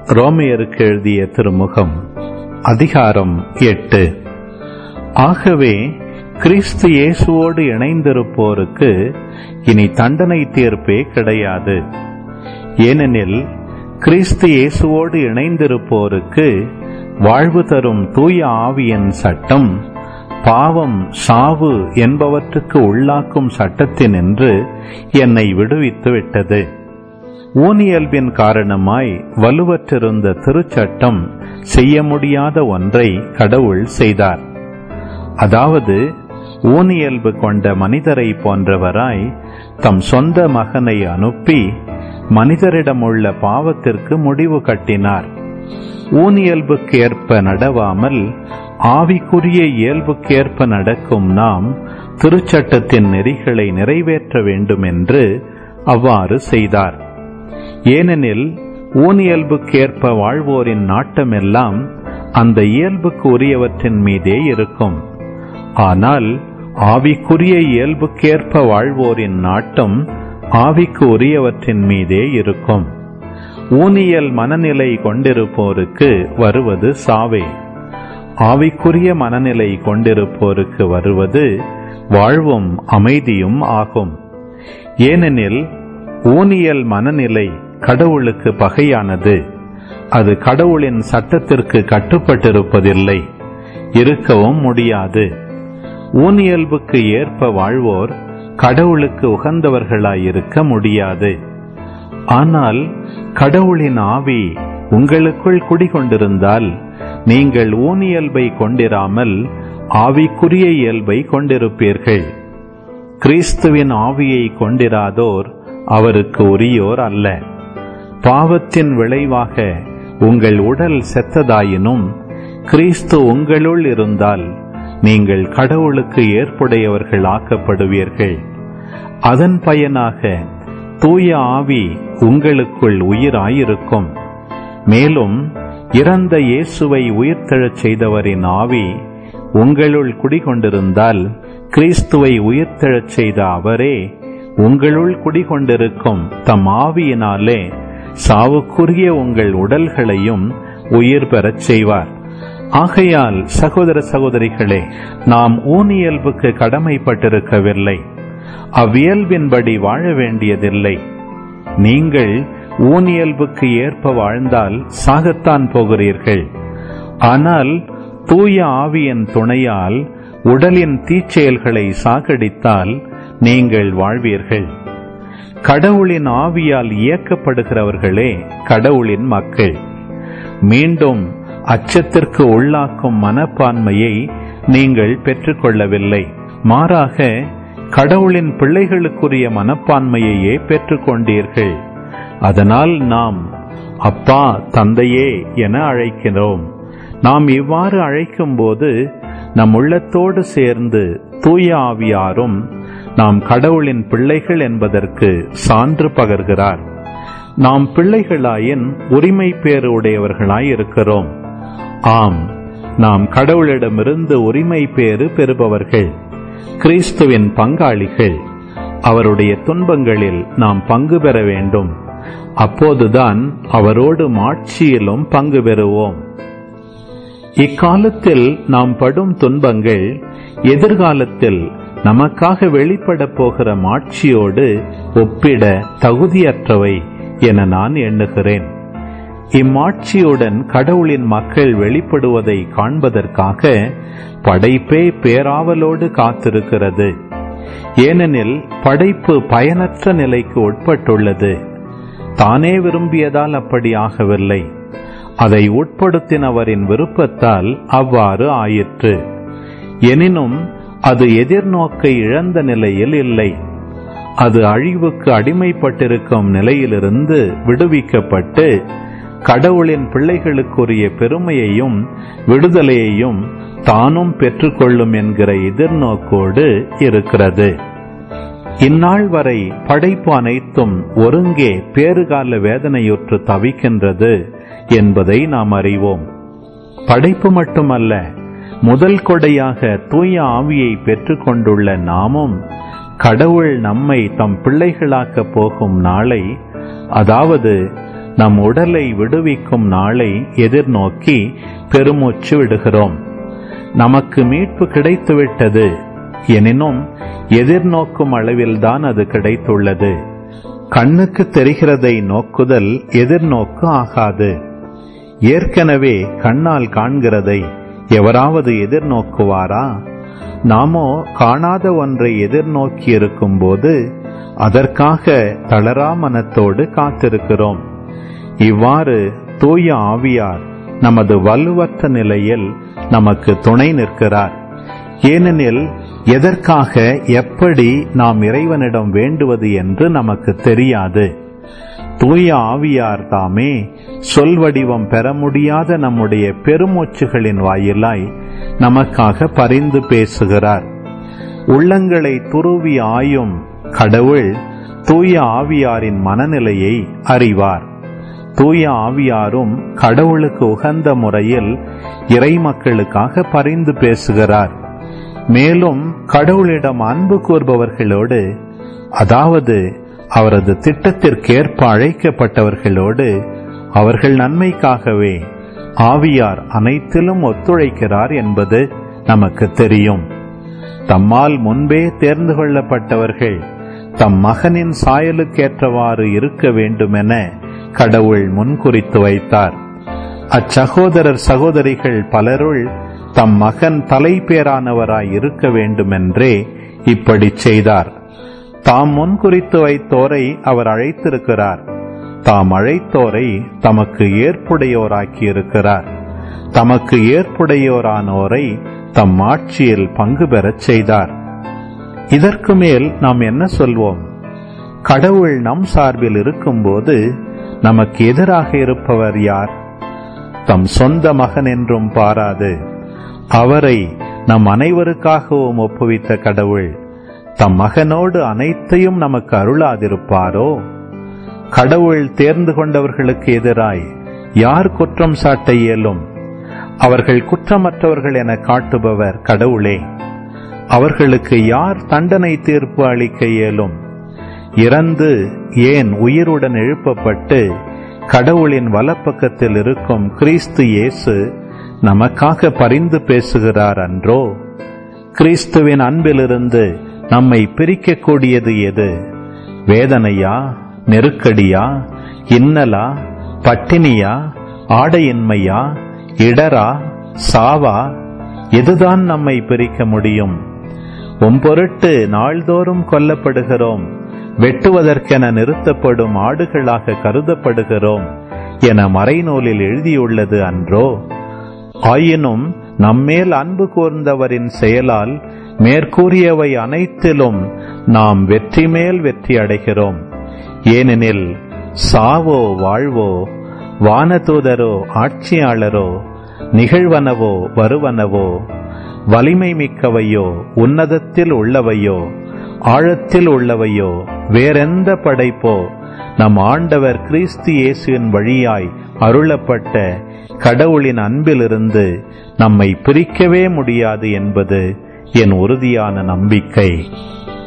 ரோமையருக்கு எழுதிய திருமுகம் அதிகாரம் எட்டு ஆகவே கிறிஸ்து இயேசுவோடு இணைந்திருப்போருக்கு இனி தண்டனை தீர்ப்பே கிடையாது ஏனெனில் கிறிஸ்து இயேசுவோடு இணைந்திருப்போருக்கு வாழ்வு தரும் தூய ஆவியின் சட்டம் பாவம் சாவு என்பவற்றுக்கு உள்ளாக்கும் சட்டத்தினின்று என்னை விடுவித்து விட்டது ஊனியல்பின் காரணமாய் வலுவற்றிருந்த திருச்சட்டம் செய்ய முடியாத ஒன்றை கடவுள் செய்தார் அதாவது ஊனியல்பு கொண்ட மனிதரை போன்றவராய் தம் சொந்த மகனை அனுப்பி மனிதரிடமுள்ள பாவத்திற்கு முடிவு கட்டினார் ஊனியல்புக்கேற்ப நடவாமல் ஆவிக்குரிய இயல்புக்கேற்ப நடக்கும் நாம் திருச்சட்டத்தின் நெறிகளை நிறைவேற்ற வேண்டும் என்று அவ்வாறு செய்தார் ஏனெனில் ஊனியல்புக்கேற்ப வாழ்வோரின் நாட்டமெல்லாம் அந்த இயல்புக்கு உரியவற்றின் மீதே இருக்கும் ஆனால் ஆவிக்குரிய இயல்புக்கேற்ப வாழ்வோரின் நாட்டம் ஆவிக்கு உரியவற்றின் மீதே இருக்கும் ஊனியல் மனநிலை கொண்டிருப்போருக்கு வருவது சாவே ஆவிக்குரிய மனநிலை கொண்டிருப்போருக்கு வருவது வாழ்வும் அமைதியும் ஆகும் ஏனெனில் ஊனியல் மனநிலை கடவுளுக்கு பகையானது அது கடவுளின் சட்டத்திற்கு கட்டுப்பட்டிருப்பதில்லை இருக்கவும் முடியாது ஊனியல்புக்கு ஏற்ப வாழ்வோர் கடவுளுக்கு உகந்தவர்களாயிருக்க முடியாது ஆனால் கடவுளின் ஆவி உங்களுக்குள் குடிகொண்டிருந்தால் நீங்கள் ஊனியல்பை கொண்டிராமல் ஆவிக்குரிய இயல்பை கொண்டிருப்பீர்கள் கிறிஸ்துவின் ஆவியை கொண்டிராதோர் அவருக்கு உரியோர் அல்ல பாவத்தின் விளைவாக உங்கள் உடல் செத்ததாயினும் கிறிஸ்து உங்களுள் இருந்தால் நீங்கள் கடவுளுக்கு ஏற்புடையவர்கள் ஆக்கப்படுவீர்கள் அதன் பயனாக தூய ஆவி உங்களுக்குள் உயிராயிருக்கும் மேலும் இறந்த இயேசுவை உயிர்த்தெழச் செய்தவரின் ஆவி உங்களுள் குடிகொண்டிருந்தால் கிறிஸ்துவை உயிர்த்தெழச் செய்த அவரே உங்களுள் குடிகொண்டிருக்கும் தம் ஆவியினாலே சாவுக்குரிய உங்கள் உடல்களையும் உயிர் பெறச் செய்வார் ஆகையால் சகோதர சகோதரிகளே நாம் ஊனியல்புக்கு கடமைப்பட்டிருக்கவில்லை அவ்வியல்பின்படி வாழ வேண்டியதில்லை நீங்கள் ஊனியல்புக்கு ஏற்ப வாழ்ந்தால் சாகத்தான் போகிறீர்கள் ஆனால் தூய ஆவியின் துணையால் உடலின் தீச்செயல்களை சாகடித்தால் நீங்கள் வாழ்வீர்கள் கடவுளின் ஆவியால் இயக்கப்படுகிறவர்களே கடவுளின் மக்கள் மீண்டும் அச்சத்திற்கு உள்ளாக்கும் மனப்பான்மையை நீங்கள் பெற்றுக்கொள்ளவில்லை மாறாக கடவுளின் பிள்ளைகளுக்குரிய மனப்பான்மையையே பெற்றுக்கொண்டீர்கள் அதனால் நாம் அப்பா தந்தையே என அழைக்கிறோம் நாம் இவ்வாறு அழைக்கும்போது நம் உள்ளத்தோடு சேர்ந்து தூய ஆவியாரும் நாம் கடவுளின் பிள்ளைகள் என்பதற்கு சான்று பகர்கிறார் நாம் பிள்ளைகளாயின் உரிமை பேறு உடையவர்களாய் இருக்கிறோம் ஆம் நாம் கடவுளிடமிருந்து உரிமை பேறு பெறுபவர்கள் கிறிஸ்துவின் பங்காளிகள் அவருடைய துன்பங்களில் நாம் பங்கு பெற வேண்டும் அப்போதுதான் அவரோடு மாட்சியிலும் பங்கு பெறுவோம் இக்காலத்தில் நாம் படும் துன்பங்கள் எதிர்காலத்தில் நமக்காக வெளிப்பட போகிற மாட்சியோடு ஒப்பிட தகுதியற்றவை என நான் எண்ணுகிறேன் இம்மாட்சியுடன் கடவுளின் மக்கள் வெளிப்படுவதை காண்பதற்காக படைப்பே பேராவலோடு காத்திருக்கிறது ஏனெனில் படைப்பு பயனற்ற நிலைக்கு உட்பட்டுள்ளது தானே விரும்பியதால் அப்படி ஆகவில்லை அதை உட்படுத்தினவரின் விருப்பத்தால் அவ்வாறு ஆயிற்று எனினும் அது எதிர்நோக்கை இழந்த நிலையில் இல்லை அது அழிவுக்கு அடிமைப்பட்டிருக்கும் நிலையிலிருந்து விடுவிக்கப்பட்டு கடவுளின் பிள்ளைகளுக்குரிய பெருமையையும் விடுதலையையும் தானும் பெற்றுக்கொள்ளும் என்கிற எதிர்நோக்கோடு இருக்கிறது இந்நாள் வரை படைப்பு அனைத்தும் ஒருங்கே பேறுகால வேதனையுற்று தவிக்கின்றது என்பதை நாம் அறிவோம் படைப்பு மட்டுமல்ல முதல் கொடையாக தூய ஆவியை பெற்றுக்கொண்டுள்ள நாமும் கடவுள் நம்மை தம் பிள்ளைகளாக்கப் போகும் நாளை அதாவது நம் உடலை விடுவிக்கும் நாளை எதிர்நோக்கி பெருமூச்சு விடுகிறோம் நமக்கு மீட்பு கிடைத்துவிட்டது எனினும் எதிர்நோக்கும் அளவில்தான் அது கிடைத்துள்ளது கண்ணுக்கு தெரிகிறதை நோக்குதல் எதிர்நோக்கு ஆகாது ஏற்கனவே கண்ணால் காண்கிறதை எவராவது எதிர்நோக்குவாரா நாமோ காணாத ஒன்றை எதிர்நோக்கி இருக்கும்போது அதற்காக தளரா மனத்தோடு காத்திருக்கிறோம் இவ்வாறு தூய ஆவியார் நமது வலுவற்ற நிலையில் நமக்கு துணை நிற்கிறார் ஏனெனில் எதற்காக எப்படி நாம் இறைவனிடம் வேண்டுவது என்று நமக்கு தெரியாது தூய ஆவியார் தாமே சொல் வடிவம் பெற முடியாத நம்முடைய பெருமூச்சுகளின் வாயிலாய் நமக்காக பரிந்து பேசுகிறார் உள்ளங்களை துருவி ஆயும் கடவுள் தூய ஆவியாரின் மனநிலையை அறிவார் தூய ஆவியாரும் கடவுளுக்கு உகந்த முறையில் இறை மக்களுக்காக பரிந்து பேசுகிறார் மேலும் கடவுளிடம் அன்பு கூர்பவர்களோடு அதாவது அவரது திட்டத்திற்கேற்ப அழைக்கப்பட்டவர்களோடு அவர்கள் நன்மைக்காகவே ஆவியார் அனைத்திலும் ஒத்துழைக்கிறார் என்பது நமக்கு தெரியும் தம்மால் முன்பே தேர்ந்து கொள்ளப்பட்டவர்கள் தம் மகனின் சாயலுக்கேற்றவாறு இருக்க வேண்டுமென கடவுள் முன்குறித்து வைத்தார் அச்சகோதரர் சகோதரிகள் பலருள் தம் மகன் தலைப்பேரானவராய் இருக்க வேண்டுமென்றே இப்படி செய்தார் தாம் முன்குறித்து வைத்தோரை அவர் அழைத்திருக்கிறார் தாம் அழைத்தோரை தமக்கு ஏற்புடையோராக்கியிருக்கிறார் தமக்கு ஏற்புடையோரானோரை தம் ஆட்சியில் பங்கு பெறச் செய்தார் இதற்கு மேல் நாம் என்ன சொல்வோம் கடவுள் நம் சார்பில் இருக்கும்போது நமக்கு எதிராக இருப்பவர் யார் தம் சொந்த மகன் என்றும் பாராது அவரை நம் அனைவருக்காகவும் ஒப்புவித்த கடவுள் தம் மகனோடு அனைத்தையும் நமக்கு அருளாதிருப்பாரோ கடவுள் தேர்ந்து கொண்டவர்களுக்கு எதிராய் யார் குற்றம் சாட்ட இயலும் அவர்கள் குற்றமற்றவர்கள் என காட்டுபவர் கடவுளே அவர்களுக்கு யார் தண்டனை தீர்ப்பு அளிக்க இயலும் இறந்து ஏன் உயிருடன் எழுப்பப்பட்டு கடவுளின் வலப்பக்கத்தில் இருக்கும் கிறிஸ்து இயேசு நமக்காக பரிந்து பேசுகிறார் அன்றோ கிறிஸ்துவின் அன்பிலிருந்து நம்மை பிரிக்கக்கூடியது எது வேதனையா நெருக்கடியா இன்னலா பட்டினியா ஆடையின்மையா இடரா சாவா எதுதான் நம்மை பிரிக்க முடியும் உம்பொருட்டு நாள்தோறும் கொல்லப்படுகிறோம் வெட்டுவதற்கென நிறுத்தப்படும் ஆடுகளாக கருதப்படுகிறோம் என மறைநூலில் எழுதியுள்ளது அன்றோ ஆயினும் நம்மேல் அன்பு கூர்ந்தவரின் செயலால் மேற்கூறியவை அனைத்திலும் நாம் வெற்றி மேல் வெற்றி அடைகிறோம் ஏனெனில் சாவோ வாழ்வோ வானதூதரோ ஆட்சியாளரோ நிகழ்வனவோ வருவனவோ வலிமை மிக்கவையோ உன்னதத்தில் உள்ளவையோ ஆழத்தில் உள்ளவையோ வேறெந்த படைப்போ நம் ஆண்டவர் கிறிஸ்து இயேசுவின் வழியாய் அருளப்பட்ட கடவுளின் அன்பிலிருந்து நம்மை பிரிக்கவே முடியாது என்பது என் உறுதியான நம்பிக்கை